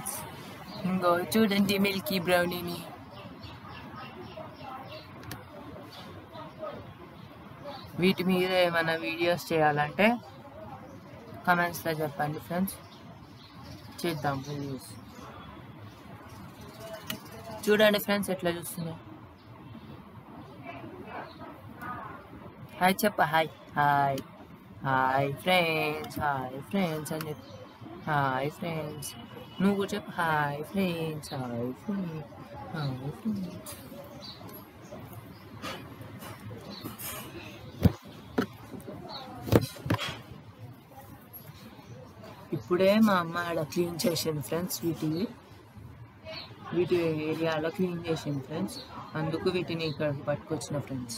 friends ఇంకో చూడండి Milky బ్రౌనీని వీటి మీద ఏమైనా వీడియోస్ చేయాలంటే కమెంట్స్లో చెప్పండి ఫ్రెండ్స్ చేద్దాం వీడియోస్ చూడండి ఫ్రెండ్స్ ఎట్లా చూస్తున్నాయి హాయ్ చెప్ప hi hi hi friends hi friends అని చెప్పు హాయ్ ఫ్రెండ్స్ నువ్వు కూడా చెప్పు hi friends hi friends hi friends ఇప్పుడే మా అమ్మ ఆడ క్లీన్ చేసింది ఫ్రెండ్స్ వీటిని వీటి ఏరియాలో క్లీన్ చేసింది ఫ్రెండ్స్ అందుకు వీటిని ఇక్కడ పట్టుకొచ్చిన ఫ్రెండ్స్